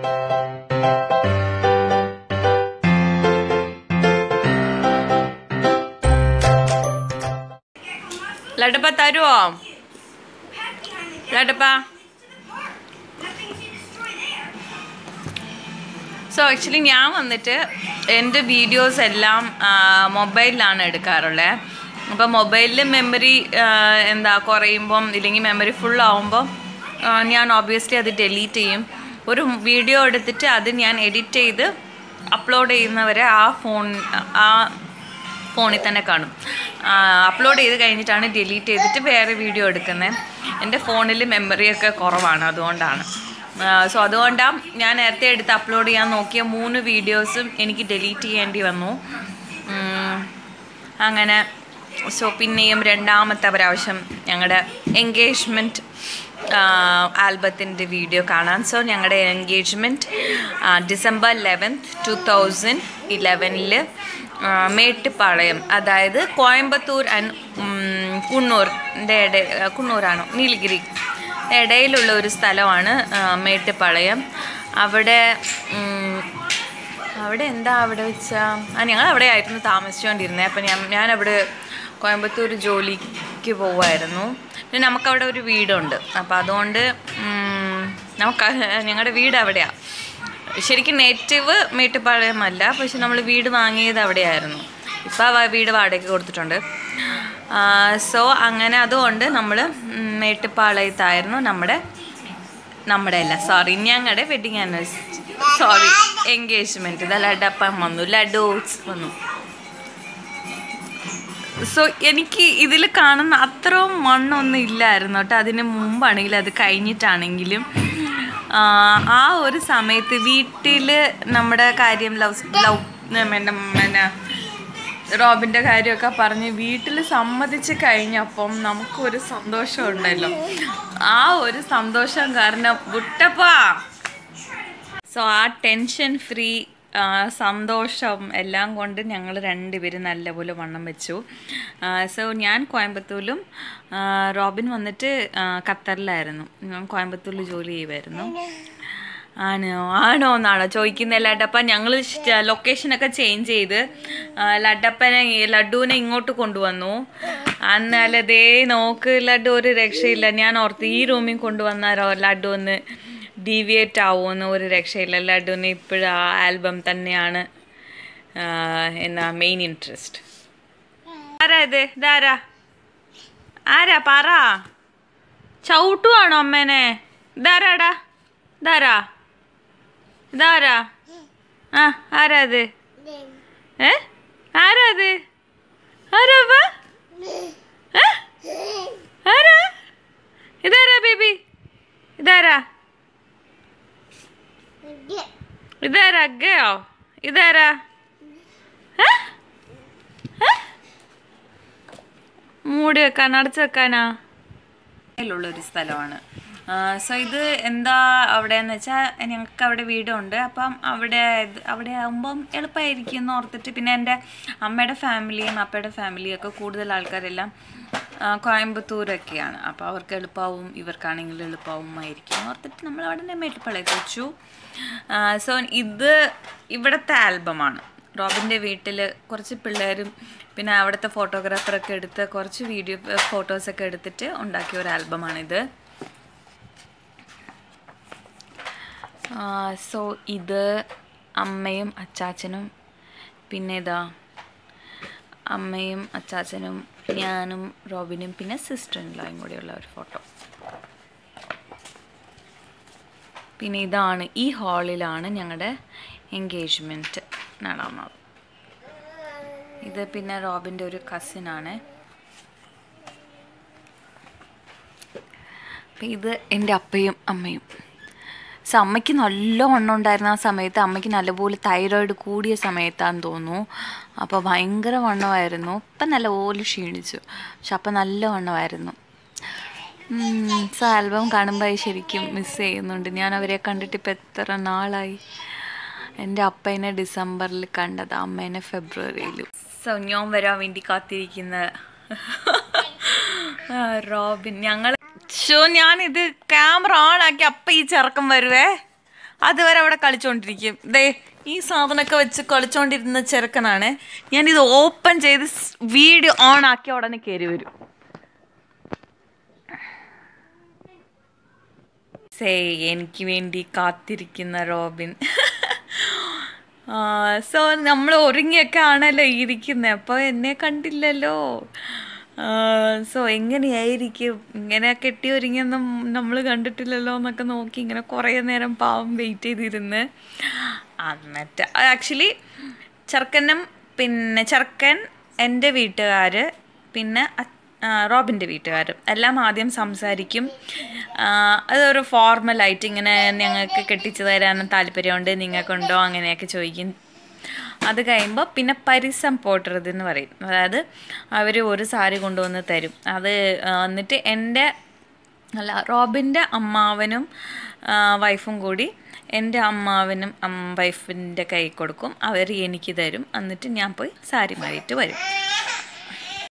ലഡപ്പ തരുവോ ലഡപ്പ so actually ഞാൻ വന്നിട്ട് എൻ്റെ വീഡിയോസ് എല്ലാം മൊബൈലിലാണ് എടുക്കാറുള്ളത് അപ്പോൾ മൊബൈലിൽ മെമ്മറി എന്താ കുറയുമ്പം ഇല്ലെങ്കിൽ മെമ്മറി ഫുൾ ആവുമ്പം ആ, ഞാൻ ഒബ്വിയസ്ലി അത് ഡിലീറ്റ് ചെയ്യും ഒരു വീഡിയോ എടുത്തിട്ട് അത് ഞാൻ എഡിറ്റ് ചെയ്ത് അപ്ലോഡ് ചെയ്യുന്നവരെ ആ ഫോൺ ആ ഫോണിൽ തന്നെ കാണും അപ്ലോഡ് ചെയ്ത് കഴിഞ്ഞിട്ടാണ് ഡിലീറ്റ് ചെയ്തിട്ട് വേറെ വീഡിയോ എടുക്കുന്നത് എൻ്റെ ഫോണിൽ മെമ്മറിയൊക്കെ കുറവാണ് അതുകൊണ്ടാണ് സോ അതുകൊണ്ടാണ് ഞാൻ നേരത്തെ എടുത്ത് അപ്ലോഡ് ചെയ്യാൻ നോക്കിയ മൂന്ന് വീഡിയോസും എനിക്ക് ഡിലീറ്റ് ചെയ്യേണ്ടി വന്നു ഉം, അങ്ങനെ സോ പിന്നെയും രണ്ടാമത്തെ പ്രാവശ്യം ഞങ്ങളുടെ എൻഗേജ്മെൻറ്റ് ആൽബത്തിൻ്റെ വീഡിയോ കാണാൻ സോ ഞങ്ങളുടെ engagement December eleventh two thousand ഇലവനിൽ മേട്ടുപ്പാളയം അതായത് കോയമ്പത്തൂർ ആൻഡ് കുണ്ണൂറിൻ്റെ ഇട കുണ്ണൂരാണോ നീലഗിരി ഇടയിലുള്ള ഒരു സ്ഥലമാണ് ആ, മേട്ടുപ്പാളയം അവിടെ ഉം, അവിടെ എന്താ അവിടെ വെച്ചാൽ ആ ഞങ്ങൾ അവിടെ ആയിരുന്നു താമസിച്ചുകൊണ്ടിരുന്നത് അപ്പം ഞാൻ ഞാനവിടെ കോയമ്പത്തൂർ ജോലിക്ക് പോവായിരുന്നു പിന്നെ നമുക്കവിടെ ഒരു വീടുണ്ട് അപ്പോൾ അതുകൊണ്ട് ഉം, നമുക്ക് ഞങ്ങളുടെ വീട് അവിടെയാണ് ശരിക്കും നേറ്റീവ് മേട്ടുപ്പാളയമല്ല പക്ഷെ നമ്മൾ വീട് വാങ്ങിയത് അവിടെയായിരുന്നു ഇപ്പോൾ ആ വീട് വാടകയ്ക്ക് കൊടുത്തിട്ടുണ്ട് സോ അങ്ങനെ അതുകൊണ്ട് നമ്മൾ മേട്ടുപ്പാളയത്തായിരുന്നു നമ്മുടെ നമ്മുടെ അല്ല സോറി ഞങ്ങളുടെ വെഡിങ് ആനിവേഴ്സറി സോറി എൻഗേജ്മെൻറ്റ് ഇതാ ലഡപ്പം വന്നു ലഡൂസ് വന്നു സോ എനിക്ക് ഇതിൽ കാണുന്ന അത്രയും മണ്ണൊന്നും ഇല്ലായിരുന്നു കേട്ടോ അതിന് മുമ്പാണെങ്കിലും അത് കഴിഞ്ഞിട്ടാണെങ്കിലും ആ, ആ ഒരു സമയത്ത് വീട്ടിൽ നമ്മുടെ കാര്യം ലവ് ലവ് പിന്നെ റോബിൻ്റെ കാര്യമൊക്കെ പറഞ്ഞ് വീട്ടിൽ സമ്മതിച്ച് കഴിഞ്ഞപ്പം നമുക്കൊരു സന്തോഷം ഉണ്ടല്ലോ ആ ഒരു സന്തോഷം കാരണം വിട്ടപ്പാ സോ ആ ടെൻഷൻ ഫ്രീ സന്തോഷം എല്ലാം കൊണ്ട് ഞങ്ങൾ രണ്ടുപേരും നല്ലപോലെ വണ്ണം വെച്ചു സോ ഞാൻ കോയമ്പത്തൂരിലും ആ, റോബിൻ വന്നിട്ട് ആ, ഖത്തറിലായിരുന്നു ഞാൻ കോയമ്പത്തൂരിൽ ജോലി ചെയ്യുമായിരുന്നു ആണോ ആണോ എന്നാണോ ചോദിക്കുന്നത് ലഡപ്പ ഞങ്ങൾ ലൊക്കേഷനൊക്കെ ചേഞ്ച് ചെയ്ത് ആ, ലഡപ്പനെ ലഡുവിനെ ഇങ്ങോട്ട് കൊണ്ടുവന്നു എന്നാലതേ നോക്ക് ലഡു ഒരു രക്ഷയില്ല ഞാൻ ഓർത്ത് ഈ റൂമിൽ കൊണ്ടുവന്നാരോ ലഡു ഒന്ന് ഡീവിയേറ്റ് ആവുമെന്ന് ഒരു രക്ഷയില്ല ലഡുവിന് ഇപ്പോഴും ആ ആൽബം തന്നെയാണ് ആ, എന്നാ മെയിൻ ഇൻട്രസ്റ്റ് ആരാ ഇത് ഇതാരാ ആരാ പറ ചവിട്ടുവാണോ അമ്മേനെ ഇതാരാടാ ഇതാരാ ഇതാരാ ആ ആരാ അത് ഏ ആരാ അത് ആരാ അപ്പ? ഏ? ആരാ ഇതാരാ ബേബി ഇതാരാ ഇതാരാ അഗ്ഗയോ ഇതാരാ ഏ? ഏ? മൂടി വെക്കാൻ അടച്ചു വെക്കാനാ ഉള്ള ഒരു സ്ഥലമാണ് സോ ഇത് എന്താ അവിടെയെന്ന് വെച്ചാൽ ഞങ്ങൾക്ക് അവിടെ വീടുണ്ട് അപ്പം അവിടെ ഇത് അവിടെ ആകുമ്പം എളുപ്പമായിരിക്കും എന്ന് ഓർത്തിട്ട് പിന്നെ എൻ്റെ അമ്മയുടെ ഫാമിലിയും അപ്പയുടെ ഫാമിലിയും ഒക്കെ കൂടുതൽ ആൾക്കാരെല്ലാം ആ, കോയമ്പത്തൂരൊക്കെയാണ് അപ്പോൾ അവർക്ക് എളുപ്പമാവും ഇവർക്കാണെങ്കിൽ എളുപ്പമാവുമായിരിക്കും എന്ന് ഓർത്തിട്ട് നമ്മൾ അവിടെ തന്നെ മേട്ടുപ്പളയൊക്കെ വെച്ചു സോ ഇത് ഇവിടുത്തെ ആൽബമാണ് റോബിൻ്റെ വീട്ടിൽ കുറച്ച് പിള്ളേരും പിന്നെ അവിടുത്തെ ഫോട്ടോഗ്രാഫറൊക്കെ എടുത്ത് കുറച്ച് വീഡിയോ ഫോട്ടോസൊക്കെ എടുത്തിട്ട് ഉണ്ടാക്കിയ ഒരു ആൽബമാണിത് സോ ഇത് അമ്മയും അച്ചാച്ചനും പിന്നെ ഇതാ അമ്മയും അച്ചാച്ചനും ഞാനും റോബിനും പിന്നെ സിസ്റ്ററിൻലായും കൂടിയുള്ള ഒരു ഫോട്ടോ പിന്നെ ഇതാണ് ഈ ഹാളിലാണ് ഞങ്ങളുടെ എൻഗേജ്മെൻറ്റ് നടന്നത് ഇത് പിന്നെ റോബിൻ്റെ ഒരു കസിനാണ് അപ്പം ഇത് എൻ്റെ അപ്പയും അമ്മയും സോ അമ്മയ്ക്ക് നല്ല വണ്ണം ഉണ്ടായിരുന്ന ആ സമയത്ത് അമ്മയ്ക്ക് നല്ലപോലെ തൈറോയിഡ് കൂടിയ സമയത്താന്ന് തോന്നുന്നു അപ്പോൾ ഭയങ്കര വണ്ണമായിരുന്നു ഇപ്പം നല്ലപോലെ ക്ഷീണിച്ചു പക്ഷെ അപ്പം നല്ല വണ്ണമായിരുന്നു സോ ആൽബം കാണുമ്പോൾ ശരിക്കും മിസ് ചെയ്യുന്നുണ്ട് ഞാൻ അവരെ കണ്ടിട്ട് ഇപ്പം എത്ര നാളായി എൻ്റെ അപ്പേനെ ഡിസംബറിൽ കണ്ടത് അമ്മേനെ ഫെബ്രുവരിയിലും സോ ഞാൻ വരാൻ വേണ്ടി കാത്തിരിക്കുന്ന ആ, റോബിൻ ഞങ്ങൾ ഷോ ഞാനിത് ക്യാമറ ഓൺ ആക്കി അപ്പം ഈ ചെറുക്കം വരുവേ അതുവരെ അവിടെ കളിച്ചോണ്ടിരിക്കും ദേ ഈ സാധനമൊക്കെ വെച്ച് കളിച്ചോണ്ടിരുന്ന ചെറുക്കനാണ് ഞാനിത് ഓപ്പൺ ചെയ്ത് വീഡിയോ ഓൺ ആക്കിയ ഉടനെ കയറി വരും സേ എനിക്ക് വേണ്ടി കാത്തിരിക്കുന്ന റോബിൻ സോ നമ്മൾ ഒരുങ്ങിയൊക്കെ ആണല്ലോ ഇരിക്കുന്നത് അപ്പോൾ എന്നെ കണ്ടില്ലല്ലോ സോ എങ്ങനെയായിരിക്കും ഇങ്ങനെ കെട്ടി ഒരുങ്ങിയൊന്നും നമ്മൾ കണ്ടിട്ടില്ലല്ലോ എന്നൊക്കെ നോക്കി ഇങ്ങനെ കുറേ നേരം പാവം വെയിറ്റ് ചെയ്തിരുന്ന് എന്നിട്ട് ആക്ച്വലി ചെറുക്കനും പിന്നെ ചെറുക്കൻ എൻ്റെ വീട്ടുകാർ പിന്നെ അ- ആ, റോബിൻ്റെ വീട്ടുകാരും എല്ലാം ആദ്യം സംസാരിക്കും ആ, അതൊരു ഫോർമലായിട്ട് ഇങ്ങനെ ഞങ്ങൾക്ക് കെട്ടിച്ചു തരാനും താല്പര്യമുണ്ട് നിങ്ങൾക്കുണ്ടോ അങ്ങനെയൊക്കെ ചോദിക്കും അത് കഴിയുമ്പോൾ പിന്നെ പരിസം പോട്ടരുത് എന്ന് പറയും അതായത് അവർ ഒരു സാരി കൊണ്ടുവന്ന് തരും അത് ആ, എന്നിട്ട് എൻ്റെ അല്ല റോബിൻ്റെ അമ്മാവനും ആ, വൈഫും കൂടി എൻ്റെ അമ്മാവനും അം- വൈഫിൻ്റെ കൈ കൊടുക്കും അവർ എനിക്ക് തരും എന്നിട്ട് ഞാൻ പോയി സാരി മാറിയിട്ട് വരും